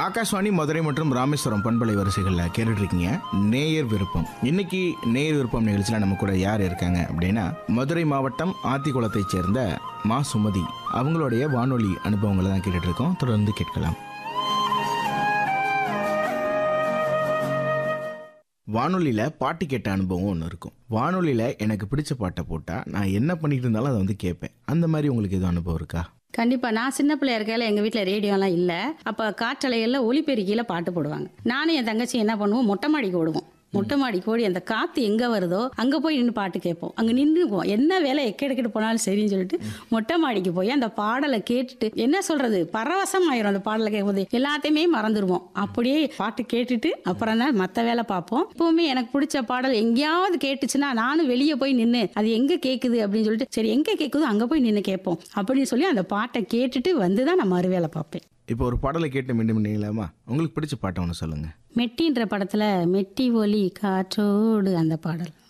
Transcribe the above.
ஆகாஷ்வாணி மதுரை மற்றும் ராமேஸ்வரம் பண்பலை வரிசைகளில் கேட்டுட்டு இருக்கீங்க நேயர் விருப்பம் இன்னைக்கு நேயர் விருப்பம் நிகழ்ச்சியில் நம்ம கூட யார் இருக்காங்க அப்படின்னா மதுரை மாவட்டம் ஆத்திக்குளத்தைச் சேர்ந்த மா சுமதி அவங்களுடைய வானொலி அனுபவங்களை தான் கேட்டுட்டு இருக்கோம் தொடர்ந்து கேட்கலாம் வானொலியில் பாட்டு கேட்ட அனுபவம் ஒன்று இருக்கும் வானொலியில் எனக்கு பிடிச்ச பாட்டை போட்டால் நான் என்ன பண்ணிட்டு இருந்தாலும் அதை வந்து கேட்பேன் அந்த மாதிரி உங்களுக்கு எதுவும் அனுபவம் இருக்கா கண்டிப்பா நான் சின்ன பிள்ளையா இருக்கையில எங்க வீட்ல ரேடியோலாம் இல்ல அப்ப காற்றலைகள்ல ஒலிபெருக்கியில பாட்டு போடுவாங்க நானும் என் தங்கச்சி என்ன பண்ணுவோம் மொட்டை மாடிக்கு ஓடுவோம் மொட்டை மாடிக்கு ஓடி அந்த காத்து எங்க வருதோ அங்க போய் நின்று பாட்டு கேட்போம் அங்க நின்றுக்குவோம் என்ன வேலை எக்கெடுக்கிட்டு போனாலும் சரின்னு சொல்லிட்டு மொட்டை மாடிக்கு போய் அந்த பாடலை கேட்டுட்டு என்ன சொல்றது பரவசம் ஆயிரும் அந்த பாடலை கேட்கும்போது எல்லாத்தையுமே மறந்துடுவோம் அப்படியே பாட்டு கேட்டுட்டு அப்புறம் தான் மற்ற வேலை பார்ப்போம் இப்பவுமே எனக்கு பிடிச்ச பாடல் எங்கேயாவது கேட்டுச்சுன்னா நானும் வெளியே போய் நின்று அது எங்க கேட்குது அப்படின்னு சொல்லிட்டு சரி எங்க கேட்குதோ அங்க போய் நின்று கேட்போம் அப்படின்னு சொல்லி அந்த பாட்டை கேட்டுட்டு வந்து தான் நான் மறுவேலை பார்ப்பேன் இப்போ ஒரு பாடலை கேட்டு மீண்டும் பண்ணீங்களாமா உங்களுக்கு பிடிச்ச பாட்டை ஒன்று சொல்லுங்கள் மெட்டின்ற படத்துல மெட்டி ஒலி காற்றோடு அந்த பாடல்